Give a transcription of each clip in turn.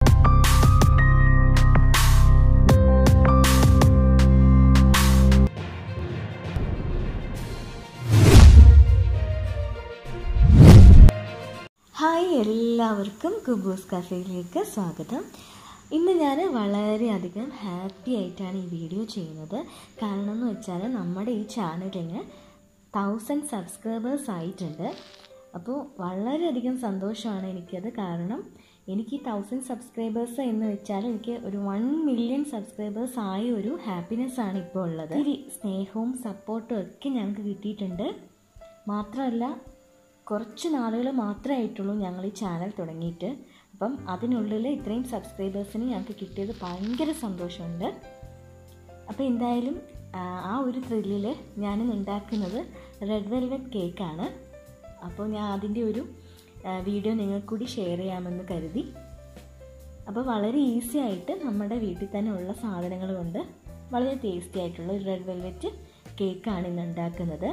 hi എല്ലാവർക്കും കുബൂസ് കഫേയിലേക്ക് സ്വാഗതം ഇന്ന് ഞാൻ വളരെയധികം ഹാപ്പി ആയിട്ടാണ് ഈ വീഡിയോ ചെയ്യുന്നത് കാരണം എന്ന് വെച്ചാൽ നമ്മുടെ ഈ ചാനലിന് തൗസൻഡ് സബ്സ്ക്രൈബേഴ്സ് ആയിട്ടുണ്ട് അപ്പോൾ വളരെയധികം സന്തോഷമാണ് എനിക്കത് കാരണം എനിക്ക് ഈ തൗസൻഡ് സബ്സ്ക്രൈബേഴ്സ് എന്ന് വെച്ചാൽ എനിക്ക് ഒരു വൺ മില്യൺ സബ്സ്ക്രൈബേഴ്സ് ആയ ഒരു ഹാപ്പിനെസ് ആണ് ഇപ്പോൾ ഉള്ളത് ഈ സ്നേഹവും സപ്പോർട്ടും ഒക്കെ ഞങ്ങൾക്ക് കിട്ടിയിട്ടുണ്ട് മാത്രമല്ല കുറച്ച് നാളുകൾ മാത്രമേ ആയിട്ടുള്ളൂ ഞങ്ങൾ ഈ ചാനൽ തുടങ്ങിയിട്ട് അപ്പം അതിനുള്ളിൽ ഇത്രയും സബ്സ്ക്രൈബേഴ്സിന് ഞങ്ങൾക്ക് കിട്ടിയത് ഭയങ്കര സന്തോഷമുണ്ട് അപ്പോൾ എന്തായാലും ആ ഒരു ത്രില്ലിൽ ഞാനിന്ന് ഉണ്ടാക്കുന്നത് റെഡ് വെൽവെറ്റ് കേക്കാണ് അപ്പോൾ ഞാൻ അതിൻ്റെ ഒരു വീഡിയോ നിങ്ങൾക്ക് കൂടി ഷെയർ ചെയ്യാമെന്ന് കരുതി അപ്പോൾ വളരെ ഈസി ആയിട്ട് നമ്മുടെ വീട്ടിൽ തന്നെ ഉള്ള സാധനങ്ങൾ കൊണ്ട് വളരെ ടേസ്റ്റി ആയിട്ടുള്ള ഒരു റെഡ് വെൽവെറ്റ് കേക്കാണ് ഇന്ന് ഉണ്ടാക്കുന്നത്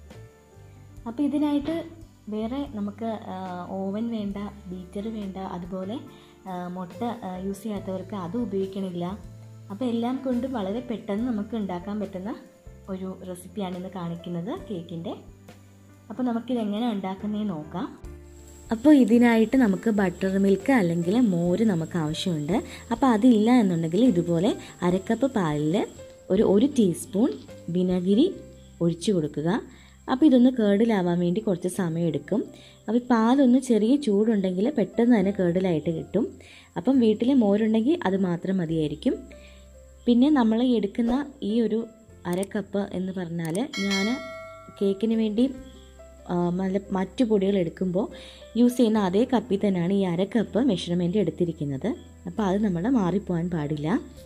അപ്പോൾ ഇതിനായിട്ട് വേറെ നമുക്ക് ഓവൻ വേണ്ട ബീറ്റർ വേണ്ട അതുപോലെ മുട്ട യൂസ് ചെയ്യാത്തവർക്ക് അതും ഉപയോഗിക്കണില്ല അപ്പോൾ എല്ലാം കൊണ്ട് വളരെ പെട്ടെന്ന് നമുക്ക് ഉണ്ടാക്കാൻ പറ്റുന്ന ഒരു റെസിപ്പിയാണ് ഇന്ന് കാണിക്കുന്നത് കേക്കിൻ്റെ അപ്പോൾ നമുക്കിതെങ്ങനെ ഉണ്ടാക്കുന്നതെന്ന് നോക്കാം അപ്പോൾ ഇതിനായിട്ട് നമുക്ക് ബട്ടർ മിൽക്ക് അല്ലെങ്കിൽ മോര് നമുക്ക് ആവശ്യമുണ്ട് അപ്പോൾ അതില്ല എന്നുണ്ടെങ്കിൽ ഇതുപോലെ അരക്കപ്പ് പാലിൽ ഒരു ഒരു ടീസ്പൂൺ വിനഗിരി ഒഴിച്ചു കൊടുക്കുക അപ്പോൾ ഇതൊന്ന് കേടിലാവാൻ വേണ്ടി കുറച്ച് സമയം എടുക്കും അപ്പോൾ പാലൊന്ന് ചെറിയ ചൂടുണ്ടെങ്കിൽ പെട്ടെന്ന് തന്നെ കേടിലായിട്ട് കിട്ടും അപ്പം വീട്ടിൽ മോരുണ്ടെങ്കിൽ അത് മാത്രം മതിയായിരിക്കും പിന്നെ നമ്മൾ എടുക്കുന്ന ഈ ഒരു അര കപ്പ് എന്ന് പറഞ്ഞാൽ ഞാൻ കേക്കിന് വേണ്ടി നല്ല മറ്റു പൊടികൾ എടുക്കുമ്പോൾ യൂസ് ചെയ്യുന്ന അതേ കപ്പിൽ തന്നെയാണ് ഈ അര കപ്പ് മെഷർമെൻറ്റ് എടുത്തിരിക്കുന്നത് അപ്പോൾ അത് നമ്മൾ മാറിപ്പോകാൻ പാടില്ല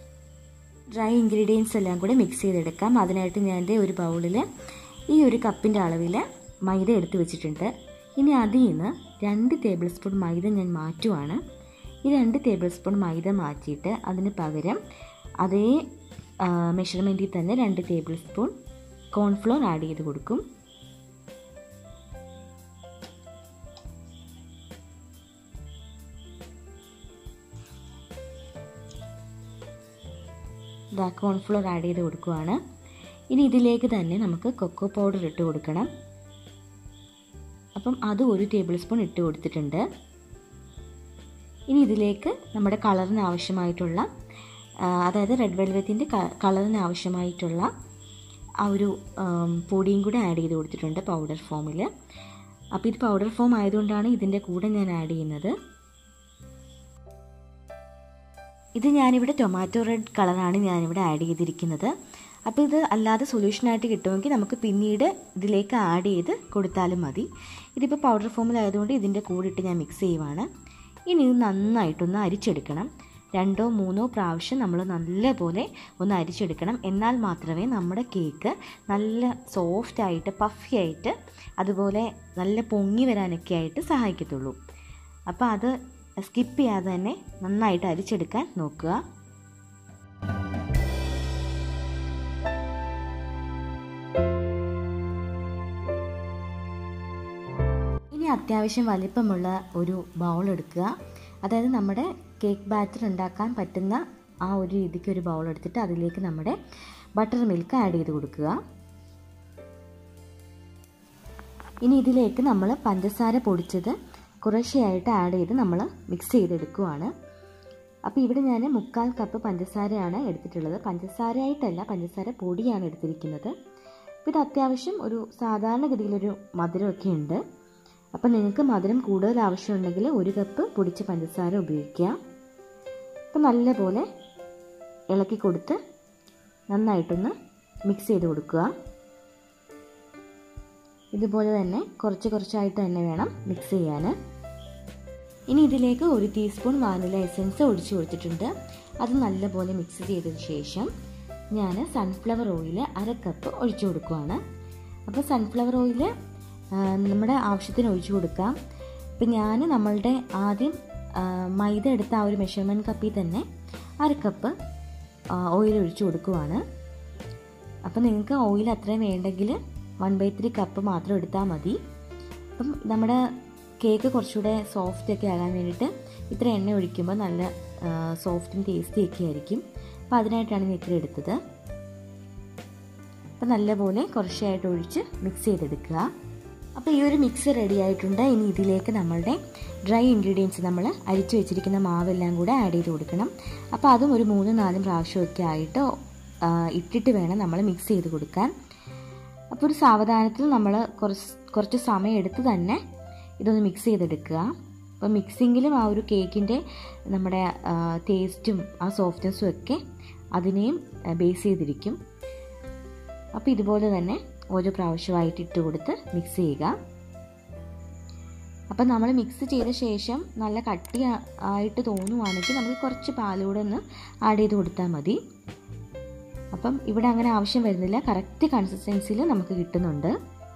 ഡ്രൈ ഇൻഗ്രീഡിയൻസ് എല്ലാം കൂടെ മിക്സ് ചെയ്തെടുക്കാം അതിനായിട്ട് ഞാൻ എൻ്റെ ഒരു ബൗളിൽ ഈ ഒരു കപ്പിൻ്റെ അളവിൽ മൈദ എടുത്ത് വെച്ചിട്ടുണ്ട് ഇനി അതിൽ നിന്ന് രണ്ട് ടേബിൾ സ്പൂൺ മൈദ ഞാൻ മാറ്റുവാണ് ഈ രണ്ട് ടേബിൾ സ്പൂൺ മൈദ മാറ്റിയിട്ട് അതിന് പകരം അതേ മെഷർമെൻറ്റിൽ തന്നെ രണ്ട് ടേബിൾ സ്പൂൺ കോൺഫ്ലോർ ആഡ് ചെയ്ത് കൊടുക്കും ഇതാ കോൺഫ്ലോർ ആഡ് ചെയ്ത് കൊടുക്കുവാണ് ഇനി ഇതിലേക്ക് തന്നെ നമുക്ക് കൊക്കോ പൗഡർ ഇട്ട് കൊടുക്കണം അപ്പം അത് ഒരു ടേബിൾ സ്പൂൺ ഇട്ട് കൊടുത്തിട്ടുണ്ട് ഇനി ഇതിലേക്ക് നമ്മുടെ കളറിന് ആവശ്യമായിട്ടുള്ള അതായത് റെഡ് വെൽവെറ്റിൻ്റെ കളറിന് ആവശ്യമായിട്ടുള്ള ആ ഒരു പൊടിയും കൂടെ ആഡ് ചെയ്ത് കൊടുത്തിട്ടുണ്ട് പൗഡർ ഫോമിൽ അപ്പോൾ ഇത് പൗഡർ ഫോം ആയതുകൊണ്ടാണ് ഇതിൻ്റെ കൂടെ ഞാൻ ആഡ് ചെയ്യുന്നത് ഇത് ഞാനിവിടെ ടൊമാറ്റോ റെഡ് കളറാണ് ഞാനിവിടെ ആഡ് ചെയ്തിരിക്കുന്നത് അപ്പോൾ ഇത് അല്ലാതെ സൊല്യൂഷനായിട്ട് കിട്ടുമെങ്കിൽ നമുക്ക് പിന്നീട് ഇതിലേക്ക് ആഡ് ചെയ്ത് കൊടുത്താലും മതി ഇതിപ്പോൾ പൗഡർ ഫോമിലായതുകൊണ്ട് ഇതിൻ്റെ കൂടെ ഇട്ട് ഞാൻ മിക്സ് ചെയ്യുവാണ് ഇനി ഇത് നന്നായിട്ടൊന്ന് അരിച്ചെടുക്കണം രണ്ടോ മൂന്നോ പ്രാവശ്യം നമ്മൾ നല്ലപോലെ ഒന്ന് അരിച്ചെടുക്കണം എന്നാൽ മാത്രമേ നമ്മുടെ കേക്ക് നല്ല സോഫ്റ്റ് ആയിട്ട് പഫി ആയിട്ട് അതുപോലെ നല്ല പൊങ്ങി വരാനൊക്കെ ആയിട്ട് സഹായിക്കത്തുള്ളൂ അപ്പോൾ അത് സ്കിപ്പ് ചെയ്യാതെ തന്നെ നന്നായിട്ട് അരിച്ചെടുക്കാൻ നോക്കുക ഇനി അത്യാവശ്യം വലിപ്പമുള്ള ഒരു ബൗൾ എടുക്കുക അതായത് നമ്മുടെ കേക്ക് ബാറ്റർ ഉണ്ടാക്കാൻ പറ്റുന്ന ആ ഒരു രീതിക്ക് ഒരു ബൗൾ എടുത്തിട്ട് അതിലേക്ക് നമ്മുടെ ബട്ടർ മിൽക്ക് ആഡ് ചെയ്ത് കൊടുക്കുക ഇനി ഇതിലേക്ക് നമ്മൾ പഞ്ചസാര പൊടിച്ചത് കുറേശ്ശെയായിട്ട് ആഡ് ചെയ്ത് നമ്മൾ മിക്സ് ചെയ്തെടുക്കുവാണ് അപ്പോൾ ഇവിടെ ഞാൻ മുക്കാൽ കപ്പ് പഞ്ചസാരയാണ് എടുത്തിട്ടുള്ളത് പഞ്ചസാരയായിട്ടല്ല പഞ്ചസാര പൊടിയാണ് എടുത്തിരിക്കുന്നത് അപ്പോൾ ഇത് അത്യാവശ്യം ഒരു സാധാരണഗതിയിലൊരു മധുരമൊക്കെ ഉണ്ട് അപ്പോൾ നിങ്ങൾക്ക് മധുരം കൂടുതൽ ആവശ്യമുണ്ടെങ്കിൽ ഒരു കപ്പ് പൊടിച്ച പഞ്ചസാര ഉപയോഗിക്കുക അപ്പോൾ നല്ലപോലെ ഇളക്കി കൊടുത്ത് നന്നായിട്ടൊന്ന് മിക്സ് ചെയ്ത് കൊടുക്കുക ഇതുപോലെ തന്നെ കുറച്ച് കുറച്ചായിട്ട് തന്നെ വേണം മിക്സ് ചെയ്യാൻ ഇനി ഇതിലേക്ക് ഒരു ടീസ്പൂൺ വാനില എസൻസ് ഒഴിച്ചു കൊടുത്തിട്ടുണ്ട് അത് നല്ലപോലെ മിക്സ് ചെയ്തതിന് ശേഷം ഞാൻ സൺഫ്ലവർ ഓയിൽ അര കപ്പ് ഒഴിച്ചു കൊടുക്കുവാണ് അപ്പോൾ സൺഫ്ലവർ ഓയിൽ നമ്മുടെ ആവശ്യത്തിന് ഒഴിച്ചു കൊടുക്കാം ഇപ്പം ഞാൻ നമ്മളുടെ ആദ്യം മൈദ എടുത്ത ആ ഒരു മെഷർമെൻറ്റ് കപ്പിൽ തന്നെ അര കപ്പ് ഓയിൽ ഒഴിച്ചു കൊടുക്കുവാണ് അപ്പം നിങ്ങൾക്ക് ഓയിൽ അത്രയും വേണ്ടെങ്കിൽ വൺ ബൈ ത്രീ കപ്പ് മാത്രം എടുത്താൽ മതി അപ്പം നമ്മുടെ കേക്ക് കുറച്ചുകൂടെ സോഫ്റ്റ് ഒക്കെ ആകാൻ വേണ്ടിയിട്ട് ഇത്ര എണ്ണ ഒഴിക്കുമ്പോൾ നല്ല സോഫ്റ്റും ടേസ്റ്റി ഒക്കെ ആയിരിക്കും അപ്പോൾ അതിനായിട്ടാണ് ഞാൻ ഇത്ര എടുത്തത് അപ്പോൾ നല്ലപോലെ കുറച്ചായിട്ട് ഒഴിച്ച് മിക്സ് ചെയ്തെടുക്കുക അപ്പോൾ ഈ ഒരു മിക്സ് റെഡി ആയിട്ടുണ്ട് ഇനി ഇതിലേക്ക് നമ്മളുടെ ഡ്രൈ ഇൻഗ്രീഡിയൻസ് നമ്മൾ അരിച്ചു വെച്ചിരിക്കുന്ന മാവെല്ലാം കൂടെ ആഡ് ചെയ്ത് കൊടുക്കണം അപ്പോൾ അതും ഒരു മൂന്നും നാലും പ്രാവശ്യമൊക്കെ ആയിട്ട് ഇട്ടിട്ട് വേണം നമ്മൾ മിക്സ് ചെയ്ത് കൊടുക്കാൻ അപ്പോൾ ഒരു സാവധാനത്തിൽ നമ്മൾ കുറച്ച് കുറച്ച് സമയം എടുത്ത് തന്നെ ഇതൊന്ന് മിക്സ് ചെയ്തെടുക്കുക അപ്പോൾ മിക്സിങ്ങിലും ആ ഒരു കേക്കിൻ്റെ നമ്മുടെ ടേസ്റ്റും ആ സോഫ്റ്റ്നെസ്സും ഒക്കെ അതിനെയും ബേസ് ചെയ്തിരിക്കും അപ്പോൾ ഇതുപോലെ തന്നെ ഓരോ പ്രാവശ്യമായിട്ട് ഇട്ട് കൊടുത്ത് മിക്സ് ചെയ്യുക അപ്പം നമ്മൾ മിക്സ് ചെയ്ത ശേഷം നല്ല കട്ടി ആയിട്ട് തോന്നുവാണെങ്കിൽ നമുക്ക് കുറച്ച് പാലൂടെ ഒന്ന് ആഡ് ചെയ്ത് കൊടുത്താൽ മതി അപ്പം ഇവിടെ അങ്ങനെ ആവശ്യം വരുന്നില്ല കറക്റ്റ് കൺസിസ്റ്റൻസിയിൽ നമുക്ക് കിട്ടുന്നുണ്ട്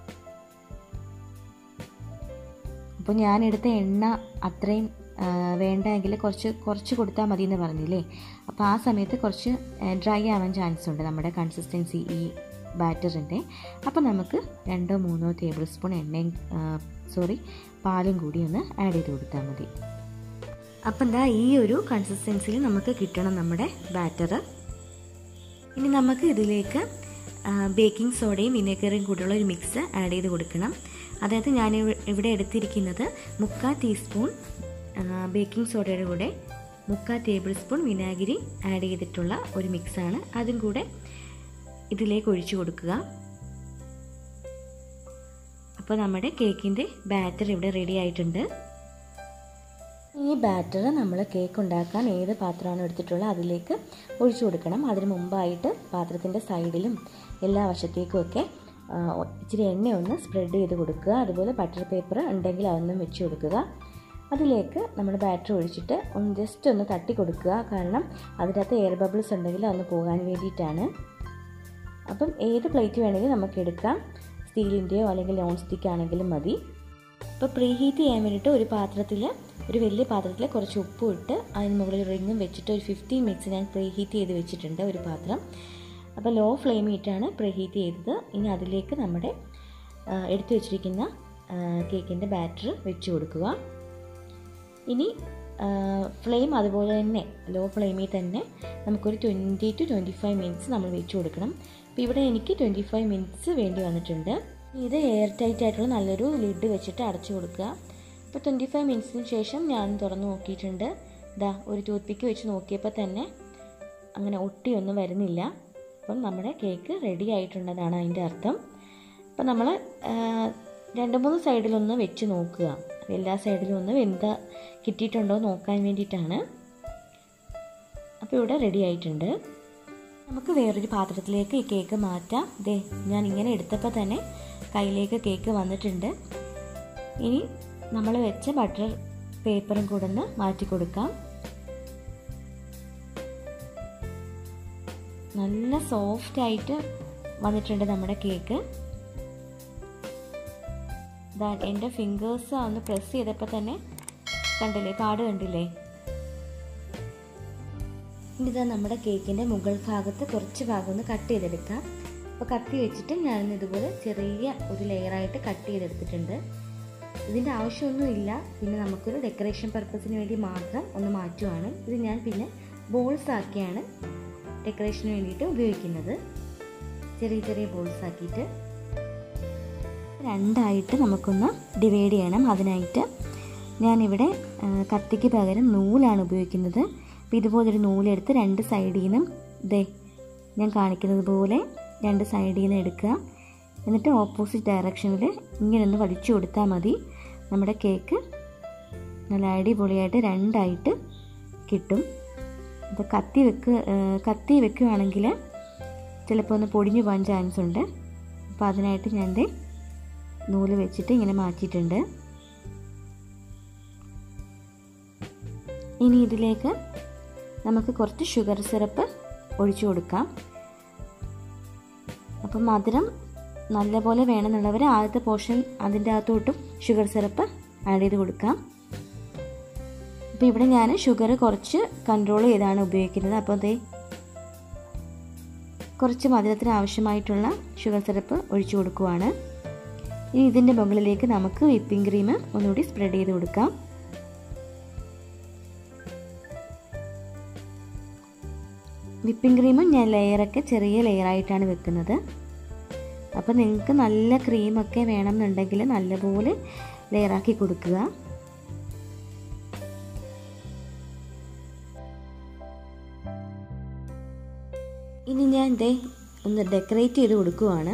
അപ്പോൾ ഞാൻ എടുത്ത എണ്ണ അത്രയും വേണ്ടെങ്കിൽ കുറച്ച് കുറച്ച് കൊടുത്താൽ മതി എന്ന് പറഞ്ഞില്ലേ അപ്പോൾ ആ സമയത്ത് കുറച്ച് ഡ്രൈ ആവാൻ ചാൻസ് ഉണ്ട് നമ്മുടെ കൺസിസ്റ്റൻസി ഈ ബാറ്ററിൻ്റെ അപ്പോൾ നമുക്ക് രണ്ടോ മൂന്നോ ടേബിൾ സ്പൂൺ എണ്ണയും സോറി പാലും കൂടി ഒന്ന് ആഡ് ചെയ്ത് കൊടുത്താൽ മതി അപ്പം എന്താ ഈ ഒരു കൺസിസ്റ്റൻസിയിൽ നമുക്ക് കിട്ടണം നമ്മുടെ ബാറ്റർ ഇനി നമുക്ക് ഇതിലേക്ക് ബേക്കിംഗ് സോഡയും വിനെഗറും കൂടെയുള്ള ഒരു മിക്സ് ആഡ് ചെയ്ത് കൊടുക്കണം അതായത് ഞാൻ ഇവിടെ എടുത്തിരിക്കുന്നത് മുക്കാൽ ടീസ്പൂൺ ബേക്കിംഗ് സോഡയുടെ കൂടെ മുക്കാൽ ടേബിൾ സ്പൂൺ വിനാഗിരി ആഡ് ചെയ്തിട്ടുള്ള ഒരു മിക്സാണ് അതും കൂടെ ഇതിലേക്ക് ഒഴിച്ചു കൊടുക്കുക അപ്പോൾ നമ്മുടെ കേക്കിൻ്റെ ബാറ്റർ ഇവിടെ റെഡി ആയിട്ടുണ്ട് ഈ ബാറ്റർ നമ്മൾ കേക്ക് ഉണ്ടാക്കാൻ ഏത് പാത്രമാണ് എടുത്തിട്ടുള്ളത് അതിലേക്ക് ഒഴിച്ചു കൊടുക്കണം അതിന് മുമ്പായിട്ട് പാത്രത്തിൻ്റെ സൈഡിലും എല്ലാ വശത്തേക്കും ഒക്കെ ഇച്ചിരി എണ്ണ ഒന്ന് സ്പ്രെഡ് ചെയ്ത് കൊടുക്കുക അതുപോലെ ബട്ടർ പേപ്പർ ഉണ്ടെങ്കിൽ അതൊന്നും വെച്ച് കൊടുക്കുക അതിലേക്ക് നമ്മൾ ബാറ്റർ ഒഴിച്ചിട്ട് ഒന്ന് ജസ്റ്റ് ഒന്ന് തട്ടി കൊടുക്കുക കാരണം അതിനകത്ത് എയർ ബബിൾസ് ഉണ്ടെങ്കിൽ അതൊന്ന് പോകാൻ വേണ്ടിയിട്ടാണ് അപ്പം ഏത് പ്ലേറ്റ് വേണമെങ്കിലും നമുക്ക് എടുക്കാം സ്റ്റീലിൻ്റെയോ അല്ലെങ്കിൽ നോൺ സ്റ്റിക്ക് ആണെങ്കിലും മതി അപ്പോൾ പ്രീ ഹീറ്റ് ചെയ്യാൻ വേണ്ടിയിട്ട് ഒരു പാത്രത്തിൽ ഒരു വലിയ പാത്രത്തിൽ കുറച്ച് ഉപ്പും ഇട്ട് അതിന് മുകളിൽ റിങ്ങും വെച്ചിട്ട് ഒരു ഫിഫ്റ്റീൻ മിനിറ്റ്സ് ഞാൻ പ്രീ ഹീറ്റ് ചെയ്ത് വെച്ചിട്ടുണ്ട് ഒരു പാത്രം അപ്പോൾ ലോ ഫ്ലെയിമിട്ടാണ് പ്രീ ഹീറ്റ് ചെയ്തത് ഇനി അതിലേക്ക് നമ്മുടെ എടുത്തു വെച്ചിരിക്കുന്ന കേക്കിൻ്റെ ബാറ്റർ വെച്ച് കൊടുക്കുക ഇനി ഫ്ലെയിം അതുപോലെ തന്നെ ലോ ഫ്ലെയിമിൽ തന്നെ നമുക്കൊരു twenty to twenty five minutes നമ്മൾ വെച്ച് കൊടുക്കണം അപ്പോൾ ഇവിടെ എനിക്ക് ട്വൻറ്റി ഫൈവ് മിനിറ്റ്സ് വേണ്ടി വന്നിട്ടുണ്ട് ഇത് എയർ ടൈറ്റ് ആയിട്ടുള്ള നല്ലൊരു ലിഡ് വെച്ചിട്ട് അടച്ചു കൊടുക്കുക അപ്പോൾ ട്വൻറ്റി ഫൈവ് മിനിറ്റ്സിന് ശേഷം ഞാൻ തുറന്ന് നോക്കിയിട്ടുണ്ട് ഇതാ ഒരു ടൂത്ത് പിക്ക് വെച്ച് നോക്കിയപ്പോൾ തന്നെ അങ്ങനെ ഒട്ടിയൊന്നും വരുന്നില്ല അപ്പം നമ്മുടെ കേക്ക് റെഡി ആയിട്ടുണ്ടെന്നാണ് അതിൻ്റെ അർത്ഥം അപ്പം നമ്മൾ രണ്ട് മൂന്ന് സൈഡിലൊന്ന് വെച്ച് നോക്കുക എല്ലാ സൈഡിലും ഒന്ന് വെന്ത കിട്ടിയിട്ടുണ്ടോ നോക്കാൻ വേണ്ടിയിട്ടാണ് അപ്പോൾ ഇവിടെ റെഡി ആയിട്ടുണ്ട് നമുക്ക് വേറൊരു പാത്രത്തിലേക്ക് ഈ കേക്ക് മാറ്റാം ദേ ഞാൻ ഇങ്ങനെ എടുത്തപ്പോൾ തന്നെ കയ്യിലേക്ക് കേക്ക് വന്നിട്ടുണ്ട് ഇനി നമ്മൾ വെച്ച ബട്ടർ പേപ്പറും കൂടെ ഒന്ന് മാറ്റി കൊടുക്കാം നല്ല സോഫ്റ്റ് ആയിട്ട് വന്നിട്ടുണ്ട് നമ്മുടെ കേക്ക് എൻ്റെ ഫിംഗേഴ്സ് ഒന്ന് പ്രസ് ചെയ്തപ്പോൾ തന്നെ കണ്ടില്ലേ പാട് കണ്ടില്ലേ ഇനിതാ നമ്മുടെ കേക്കിൻ്റെ മുകൾ ഭാഗത്ത് കുറച്ച് ഭാഗം ഒന്ന് കട്ട് ചെയ്തെടുക്കാം അപ്പോൾ കത്തി വെച്ചിട്ട് ഞാൻ ഇതുപോലെ ചെറിയ ഒരു ലെയറായിട്ട് കട്ട് ചെയ്തെടുത്തിട്ടുണ്ട് ഇതിൻ്റെ ആവശ്യമൊന്നുമില്ല പിന്നെ നമുക്കൊരു ഡെക്കറേഷൻ പർപ്പസിന് വേണ്ടി മാത്രം ഒന്ന് മാറ്റുവാണ് ഇത് ഞാൻ പിന്നെ ബോൾസ് ആക്കിയാണ് ഡെക്കറേഷന് വേണ്ടിയിട്ട് ഉപയോഗിക്കുന്നത് ചെറിയ ചെറിയ ബോൾസ് ആക്കിയിട്ട് രണ്ടായിട്ട് നമുക്കൊന്ന് ഡിവൈഡ് ചെയ്യണം അതിനായിട്ട് ഞാനിവിടെ കത്തിക്ക് പകരം നൂലാണ് ഉപയോഗിക്കുന്നത് അപ്പോൾ ഇതുപോലൊരു നൂലെടുത്ത് രണ്ട് സൈഡിൽ നിന്നും ദേ ഞാൻ കാണിക്കുന്നത് പോലെ രണ്ട് സൈഡിൽ നിന്ന് എടുക്കുക എന്നിട്ട് ഓപ്പോസിറ്റ് ഡയറക്ഷനിൽ ഇങ്ങനെ ഒന്ന് വലിച്ചു കൊടുത്താൽ മതി നമ്മുടെ കേക്ക് നല്ല അടിപൊളിയായിട്ട് രണ്ടായിട്ട് കിട്ടും അപ്പോൾ കത്തി വെക്ക് കത്തി വെക്കുകയാണെങ്കിൽ ചിലപ്പോൾ ഒന്ന് പൊടിഞ്ഞു പോകാൻ ചാൻസ് ഉണ്ട് അപ്പോൾ അതിനായിട്ട് ഞാൻ നൂല് വെച്ചിട്ട് ഇങ്ങനെ മാറ്റിയിട്ടുണ്ട് ഇനി ഇതിലേക്ക് നമുക്ക് കുറച്ച് ഷുഗർ സിറപ്പ് ഒഴിച്ചു കൊടുക്കാം അപ്പം മധുരം നല്ലപോലെ വേണമെന്നുള്ളവർ ആദ്യത്തെ പോർഷൻ അതിൻ്റെ അകത്തോട്ടും ഷുഗർ സിറപ്പ് ആഡ് ചെയ്ത് കൊടുക്കാം അപ്പോൾ ഇവിടെ ഞാൻ ഷുഗർ കുറച്ച് കൺട്രോൾ ചെയ്താണ് ഉപയോഗിക്കുന്നത് അപ്പോൾ അതേ കുറച്ച് മധുരത്തിന് ആവശ്യമായിട്ടുള്ള ഷുഗർ സിറപ്പ് ഒഴിച്ചു കൊടുക്കുവാണ് ഇനി ഇതിൻ്റെ മുകളിലേക്ക് നമുക്ക് വിപ്പിംഗ് ക്രീം ഒന്നുകൂടി സ്പ്രെഡ് ചെയ്ത് കൊടുക്കാം വിപ്പിംഗ് ക്രീമും ഞാൻ ലെയറൊക്കെ ചെറിയ ലെയറായിട്ടാണ് വെക്കുന്നത് അപ്പോൾ നിങ്ങൾക്ക് നല്ല ക്രീമൊക്കെ വേണമെന്നുണ്ടെങ്കിൽ നല്ലപോലെ ലെയറാക്കി കൊടുക്കുക ഇനി ഞാൻ ഇതേ ഒന്ന് ഡെക്കറേറ്റ് ചെയ്ത് കൊടുക്കുവാണ്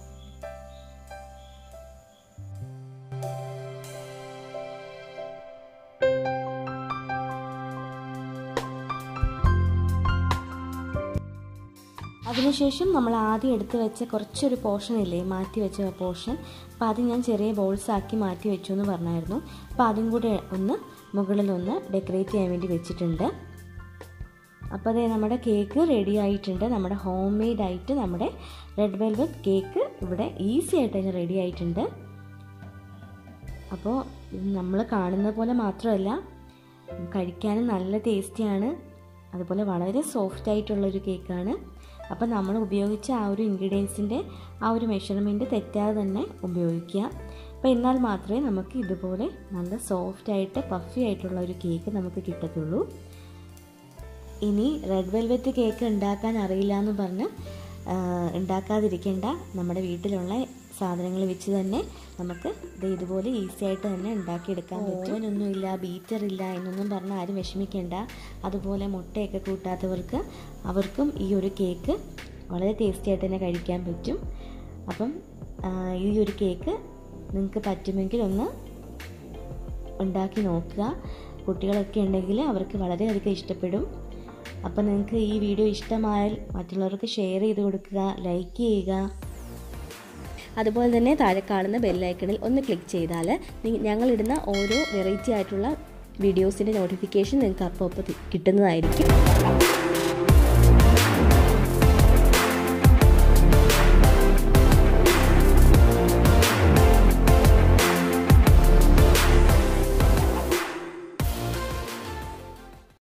അതിനുശേഷം നമ്മൾ ആദ്യം എടുത്ത് വെച്ച കുറച്ചൊരു പോർഷൻ ഇല്ലേ മാറ്റി വെച്ച പോർഷൻ അപ്പോൾ അത് ഞാൻ ചെറിയ ബോൾസ് ആക്കി മാറ്റി വെച്ചു എന്ന് പറഞ്ഞായിരുന്നു അപ്പോൾ അതും കൂടെ ഒന്ന് മുകളിലൊന്ന് ഡെക്കറേറ്റ് ചെയ്യാൻ വേണ്ടി വെച്ചിട്ടുണ്ട് അപ്പോൾ അതേ നമ്മുടെ കേക്ക് റെഡി ആയിട്ടുണ്ട് നമ്മുടെ ഹോം മെയ്ഡ് ആയിട്ട് നമ്മുടെ റെഡ് വെൽവെറ്റ് കേക്ക് ഇവിടെ ഈസി ആയിട്ട് തന്നെ റെഡി ആയിട്ടുണ്ട് അപ്പോൾ നമ്മൾ കാണുന്ന പോലെ മാത്രമല്ല കഴിക്കാനും നല്ല ടേസ്റ്റിയാണ് അതുപോലെ വളരെ സോഫ്റ്റ് ആയിട്ടുള്ളൊരു കേക്കാണ് അപ്പോൾ നമ്മൾ ഉപയോഗിച്ച ആ ഒരു ഇൻഗ്രീഡിയൻസിൻ്റെ ആ ഒരു മെഷർമെൻറ്റ് തെറ്റാതെ തന്നെ ഉപയോഗിക്കുക അപ്പോൾ എന്നാൽ മാത്രമേ നമുക്ക് ഇതുപോലെ നല്ല സോഫ്റ്റ് ആയിട്ട് പഫി ആയിട്ടുള്ള ഒരു കേക്ക് നമുക്ക് കിട്ടത്തുള്ളൂ ഇനി റെഡ് വെൽവെറ്റ് കേക്ക് ഉണ്ടാക്കാൻ അറിയില്ല എന്ന് പറഞ്ഞ് ഉണ്ടാക്കാതിരിക്കേണ്ട നമ്മുടെ വീട്ടിലുള്ള സാധനങ്ങൾ വെച്ച് തന്നെ നമുക്ക് ഇത് ഇതുപോലെ ഈസി ആയിട്ട് തന്നെ ഉണ്ടാക്കിയെടുക്കാൻ പറ്റും ഓവനൊന്നുമില്ല ബീറ്റർ ഇല്ല എന്നൊന്നും പറഞ്ഞാൽ ആരും വിഷമിക്കേണ്ട അതുപോലെ മുട്ടയൊക്കെ കൂട്ടാത്തവർക്ക് അവർക്കും ഈ ഒരു കേക്ക് വളരെ ടേസ്റ്റി ആയിട്ട് തന്നെ കഴിക്കാൻ പറ്റും അപ്പം ഈ ഒരു കേക്ക് നിങ്ങൾക്ക് പറ്റുമെങ്കിൽ ഒന്ന് ഉണ്ടാക്കി നോക്കുക കുട്ടികളൊക്കെ ഉണ്ടെങ്കിൽ അവർക്ക് വളരെയധികം ഇഷ്ടപ്പെടും അപ്പോൾ നിങ്ങൾക്ക് ഈ വീഡിയോ ഇഷ്ടമായാൽ മറ്റുള്ളവർക്ക് ഷെയർ ചെയ്ത് കൊടുക്കുക ലൈക്ക് ചെയ്യുക അതുപോലെ തന്നെ താഴെ കാണുന്ന ബെല്ലൈക്കണിൽ ഒന്ന് ക്ലിക്ക് ചെയ്താൽ ഞങ്ങളിടുന്ന ഓരോ വെറൈറ്റി ആയിട്ടുള്ള വീഡിയോസിൻ്റെ നോട്ടിഫിക്കേഷൻ നിങ്ങൾക്ക് അപ്പോൾ അപ്പോൾ കിട്ടുന്നതായിരിക്കും